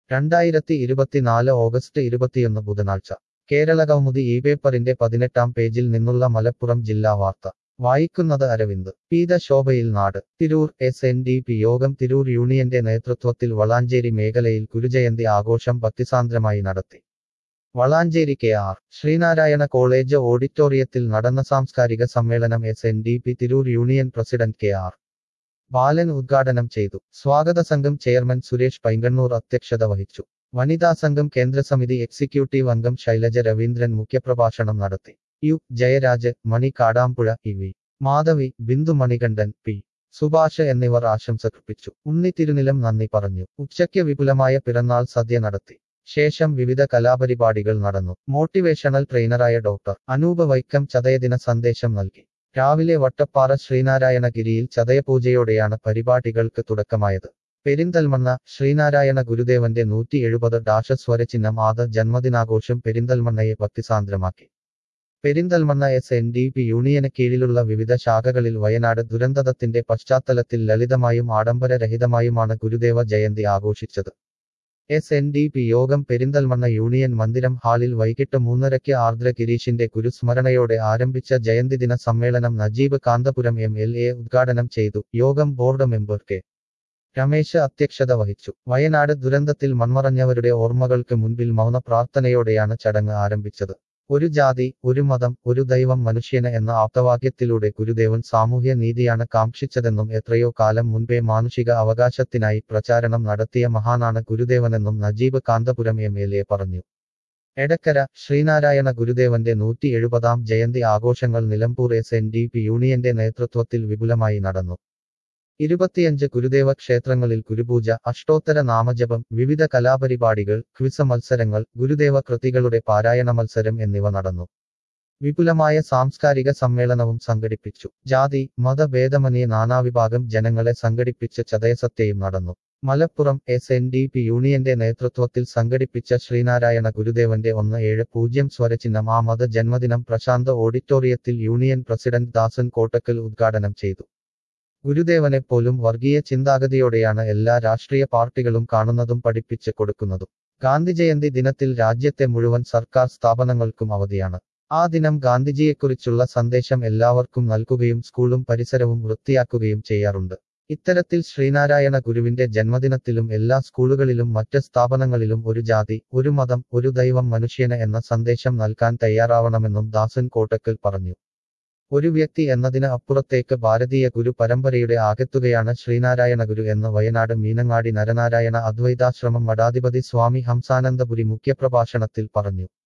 രണ്ടായിരത്തി ഇരുപത്തിനാല് ഓഗസ്റ്റ് ഇരുപത്തിയൊന്ന് ബുധനാഴ്ച കേരള കൗമുദി ഈ പേപ്പറിന്റെ പതിനെട്ടാം പേജിൽ നിന്നുള്ള മലപ്പുറം ജില്ലാ വാർത്ത വായിക്കുന്നത് അരവിന്ദ് പീതശോഭയിൽ നാട് Tirur S N D P Yogam Tirur യൂണിയന്റെ നേതൃത്വത്തിൽ വളാഞ്ചേരി മേഖലയിൽ ഗുരുജയന്തി ആഘോഷം ഭക്തിസാന്ദ്രമായി നടത്തി Valanchery K R Sreenarayana college ഓഡിറ്റോറിയത്തിൽ നടന്ന സാംസ്കാരിക സമ്മേളനം S N D P Tirur union president K R Balan ഉദ്ഘാടനം ചെയ്തു സ്വാഗത സംഘം ചെയർമാൻ സുരേഷ് പൈങ്കണ്ണൂർ അധ്യക്ഷത വഹിച്ചു വനിതാ സംഘം കേന്ദ്രസമിതി എക്സിക്യൂട്ടീവ് അംഗം ശൈലജ രവീന്ദ്രൻ മുഖ്യപ്രഭാഷണം നടത്തി U Jayaraj Mani Kadampuzha E V Madhavi Bindu Manikandan P Subhash എന്നിവർ ആശംസകർപ്പിച്ചു ഉണ്ണി തിരുനിലം നന്ദി പറഞ്ഞു ഉച്ചയ്ക്ക് വിപുലമായ പിറന്നാൾ സദ്യ നടത്തി ശേഷം വിവിധ കലാപരിപാടികൾ നടന്നു മോട്ടിവേഷണൽ ട്രെയിനറായ ഡോക്ടർ അനൂപ് വൈക്കം ചതയദിന സന്ദേശം നൽകി രാവിലെ വട്ടപ്പാറ ശ്രീനാരായണഗിരിയിൽ ചതയപൂജയോടെയാണ് പരിപാടികൾക്ക് തുടക്കമായത് പെരിന്തൽമണ്ണ ശ്രീനാരായണ ഗുരുദേവന്റെ നൂറ്റി എഴുപത് ഡാഷ സ്വരചിഹ്നം ആദ ജന്മദിനാഘോഷം പെരിന്തൽമണ്ണയെ ഭക്തിസാന്ദ്രമാക്കി Perinthalmanna S N D P യൂണിയന് കീഴിലുള്ള വിവിധ ശാഖകളിൽ വയനാട് ദുരന്തത്തിന്റെ പശ്ചാത്തലത്തിൽ ലളിതമായും ആഡംബരരഹിതമായുമാണ് ഗുരുദേവ ജയന്തി ആഘോഷിച്ചത് എസ് എൻ ഡി പി യോഗം പെരിന്തൽമണ്ണ യൂണിയൻ മന്ദിരം ഹാളിൽ വൈകിട്ട് മൂന്നരയ്ക്ക് ആർദ്ര ഗിരീഷിന്റെ കുരുസ്മരണയോടെ ആരംഭിച്ച ജയന്തിദിന സമ്മേളനം Najeeb Kanthapuram M L A ഉദ്ഘാടനം ചെയ്തു യോഗം ബോർഡ് മെമ്പർ കെ രമേശ് അധ്യക്ഷത വഹിച്ചു വയനാട് ദുരന്തത്തിൽ മൺമറഞ്ഞവരുടെ ഓർമ്മകൾക്ക് മുൻപിൽ മൗന പ്രാർത്ഥനയോടെയാണ് ചടങ്ങ് ആരംഭിച്ചത് ഒരു ജാതി ഒരു മതം ഒരു ദൈവം മനുഷ്യന് എന്ന ആപ്തവാക്യത്തിലൂടെ ഗുരുദേവൻ സാമൂഹ്യ നീതിയാണ് കാംക്ഷിച്ചതെന്നും എത്രയോ കാലം മുൻപേ മാനുഷിക അവകാശത്തിനായി പ്രചാരണം നടത്തിയ മഹാനാണ് ഗുരുദേവനെന്നും Najeeb Kanthapuram M L A പറഞ്ഞു എടക്കര ശ്രീനാരായണ ഗുരുദേവന്റെ നൂറ്റി എഴുപതാം ജയന്തി ആഘോഷങ്ങൾ Nilambur S N D P യൂണിയന്റെ നേതൃത്വത്തിൽ വിപുലമായി നടന്നു ഇരുപത്തിയഞ്ച് ഗുരുദേവ ക്ഷേത്രങ്ങളിൽ ഗുരുപൂജ അഷ്ടോത്തര നാമജപം വിവിധ കലാപരിപാടികൾ ക്വിസ മത്സരങ്ങൾ ഗുരുദേവ കൃതികളുടെ പാരായണ മത്സരം എന്നിവ നടന്നു വിപുലമായ സാംസ്കാരിക സമ്മേളനവും സംഘടിപ്പിച്ചു ജാതി മതഭേദമന്യേ നാനാവിഭാഗം ജനങ്ങളെ സംഘടിപ്പിച്ച് ചതയസത്യയും നടന്നു Malappuram S N D P യൂണിയന്റെ നേതൃത്വത്തിൽ സംഘടിപ്പിച്ച ശ്രീനാരായണ ഗുരുദേവന്റെ ഒന്ന് ഏഴ് പൂജ്യം സ്വരചിഹ്നം ആ മത ജന്മദിനം പ്രശാന്ത ഓഡിറ്റോറിയത്തിൽ യൂണിയൻ പ്രസിഡന്റ് ദാസൻ കോട്ടക്കൽ ഉദ്ഘാടനം ചെയ്തു ഗുരുദേവനെ പോലും വർഗീയ ചിന്താഗതിയോടെയാണ് എല്ലാ രാഷ്ട്രീയ പാർട്ടികളും കാണുന്നതും പഠിപ്പിച്ച് കൊടുക്കുന്നതും ഗാന്ധിജയന്തി ദിനത്തിൽ രാജ്യത്തെ മുഴുവൻ സർക്കാർ സ്ഥാപനങ്ങൾക്കും അവധിയാണ് ആ ദിനം ഗാന്ധിജിയെക്കുറിച്ചുള്ള സന്ദേശം എല്ലാവർക്കും നൽകുകയും സ്കൂളും പരിസരവും വൃത്തിയാക്കുകയും ചെയ്യാറുണ്ട് ഇത്തരത്തിൽ ശ്രീനാരായണ ഗുരുവിന്റെ ജന്മദിനത്തിലും എല്ലാ സ്കൂളുകളിലും മറ്റ് സ്ഥാപനങ്ങളിലും ഒരു ജാതി ഒരു മതം ഒരു ദൈവം മനുഷ്യന് എന്ന സന്ദേശം നൽകാൻ തയ്യാറാവണമെന്നും ദാസൻ കോട്ടക്കൽ പറഞ്ഞു ഒരു വ്യക്തി എന്നതിന് അപ്പുറത്തേക്ക് ഭാരതീയ ഗുരു പരമ്പരയുടെ ആകെത്തുകയാണ് ശ്രീനാരായണ ഗുരു എന്ന് വയനാട് മീനങ്ങാടി നരനാരായണ അദ്വൈതാശ്രമം മഠാധിപതി സ്വാമി ഹംസാനന്ദപുരി മുഖ്യപ്രഭാഷണത്തിൽ പറഞ്ഞു